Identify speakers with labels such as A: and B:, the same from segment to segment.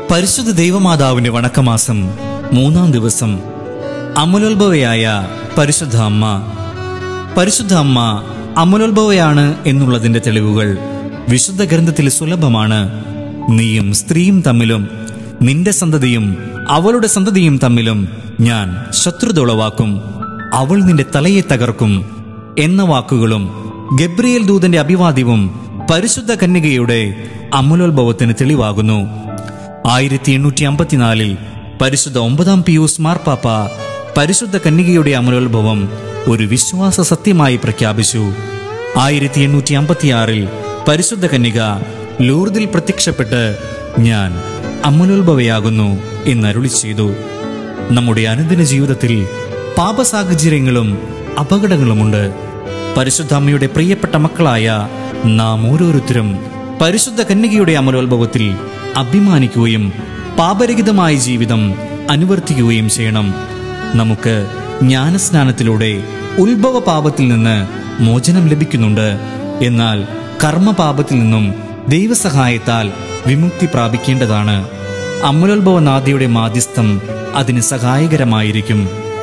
A: പരിശുദ്ധ ദൈവമാതാവിന്റെ വണക്കമാസം മൂന്നാം ദിവസം അമലോത്ഭവയായ പരിശുദ്ധ അമ്മ പരിശുദ്ധ അമ്മ അമലോത്ഭവയാണ് എന്നുള്ളതിന്റെ തെളിവുകൾ വിശുദ്ധ ഗ്രന്ഥത്തിൽ സുലഭമാണ് നീയും സ്ത്രീയും തമ്മിലും നിന്റെ സന്തതിയും അവളുടെ സന്തതിയും തമ്മിലും ഞാൻ ശത്രുത ഉളവാക്കും അവൾ നിന്റെ തലയെ തകർക്കും എന്ന വാക്കുകളും ഗബ്രിയേൽ ദൂതന്റെ അഭിവാദ്യവും പരിശുദ്ധ കന്യകയുടെ അമലോത്ഭവത്തിന് തെളിവാകുന്നു ആയിരത്തി എണ്ണൂറ്റി അമ്പത്തിനാലിൽ പരിശുദ്ധ ഒമ്പതാം പിയൂസ് മാർപ്പാപ്പ പരിശുദ്ധ കന്യകയുടെ അമലോത്ഭവം ഒരു വിശ്വാസ സത്യമായി പ്രഖ്യാപിച്ചു ആയിരത്തി എണ്ണൂറ്റി അമ്പത്തിയാറിൽ പരിശുദ്ധ കന്യക ലൂർദിൽ പ്രത്യക്ഷപ്പെട്ട് ഞാൻ അമലോത്ഭവയാകുന്നു എന്നരുളി ചെയ്തു നമ്മുടെ അനുദിന ജീവിതത്തിൽ പാപസാഹചര്യങ്ങളും അപകടങ്ങളുമുണ്ട് പരിശുദ്ധ അമ്മയുടെ പ്രിയപ്പെട്ട മക്കളായ നാം ഓരോരുത്തരും പരിശുദ്ധ കന്യകയുടെ അമലോത്ഭവത്തിൽ അഭിമാനിക്കുകയും പാപരഹിതമായ ജീവിതം അനുവർത്തിക്കുകയും ചെയ്യണം നമുക്ക് ജ്ഞാനസ്നാനത്തിലൂടെ ഉത്ഭവ പാപത്തിൽ നിന്ന് മോചനം ലഭിക്കുന്നുണ്ട് എന്നാൽ കർമ്മപാപത്തിൽ നിന്നും ദൈവസഹായത്താൽ വിമുക്തി പ്രാപിക്കേണ്ടതാണ് അമലോത്ഭവനാദിയുടെ മാധ്യസ്ഥം അതിന് സഹായകരമായിരിക്കും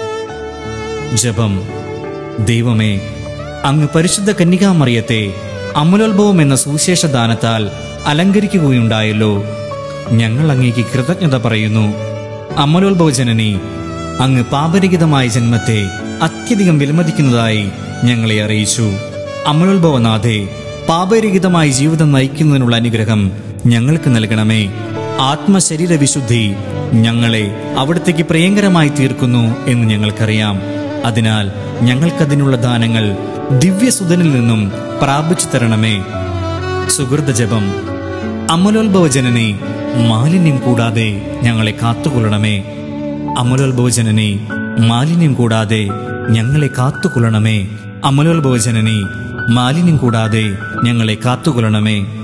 A: ജപം ദൈവമേ അങ്ങ് പരിശുദ്ധ കന്യകാമറിയത്തെ അമലോത്ഭവം എന്ന സുവിശേഷ ദാനത്താൽ അലങ്കരിക്കുകയുണ്ടായല്ലോ ഞങ്ങൾ അങ്ങേക്ക് കൃതജ്ഞത പറയുന്നു അമലോത്ഭവ ജനനി അങ്ങ് പാപരഹിതമായ ജന്മത്തെ അത്യധികം വിലമതിക്കുന്നതായി ഞങ്ങളെ അറിയിച്ചു അമലോത്ഭവനാഥേ പാപരഹിതമായ ജീവിതം നയിക്കുന്നതിനുള്ള അനുഗ്രഹം ഞങ്ങൾക്ക് നൽകണമേ ആത്മശരീര വിശുദ്ധി ഞങ്ങളെ അവിടത്തേക്ക് പ്രിയങ്കരമായി തീർക്കുന്നു എന്ന് ഞങ്ങൾക്കറിയാം അതിനാൽ ഞങ്ങൾക്കതിനുള്ള ദാനങ്ങൾ ദിവ്യസുതനിൽ നിന്നും പ്രാപിച്ചു തരണമേ സുഹൃത ജപം അമലോത്ഭവ ജനനെ മാലിന്യം കൂടാതെ ഞങ്ങളെ കാത്തുകൊള്ളണമേ അമലോത്ഭവ ജനനെ മാലിന്യം കൂടാതെ ഞങ്ങളെ കാത്തുകൊള്ളണമേ അമലോത്ഭവ ജനനെ മാലിന്യം കൂടാതെ ഞങ്ങളെ കാത്തുകൊള്ളണമേ